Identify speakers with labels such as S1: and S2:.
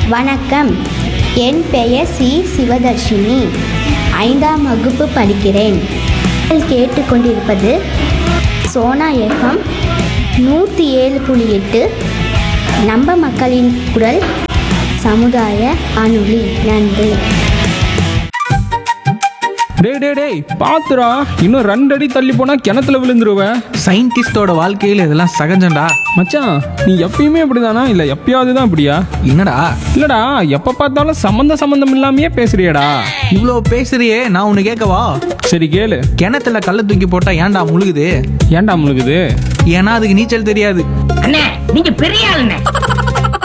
S1: வணக்கம் என் பெயர் சி சிவதர்ஷினி ஐந்தாம் வகுப்பு படிக்கிறேன் நீங்கள் கேட்டுக்கொண்டிருப்பது சோனா எஃப்எம் நூற்றி ஏழு புள்ளி எட்டு நம்ம மக்களின் குரல் சமுதாய அணுளி நன்றி
S2: டேய் டேய் டேய் பாத்துடா இன்னும் ரெண்டு அடி தள்ளி போனா கிணத்துல விழுந்துருவேன்
S3: சயின்டிஸ்டோட வாழ்க்கையில் இதெல்லாம் சகஜம்டா
S2: மச்சான் நீ எப்பயுமே இப்படிதானா இல்ல எப்பயாவது தான் இப்படியா
S3: என்னடா
S2: இல்லடா எப்ப பார்த்தாலும் சம்மந்த சம்மந்தம் இல்லாமயே பேசுறியேடா
S3: இவ்வளோ பேசுறியே நான் ஒன்று கேட்கவா
S2: சரி கேளு
S3: கிணத்துல கல்ல தூக்கி போட்டா ஏன்டா முழுகுது
S2: ஏன்டா முழுகுது
S3: ஏன்னா அதுக்கு நீச்சல் தெரியாது
S4: அண்ணே நீங்க பெரிய ஆளுண்ணே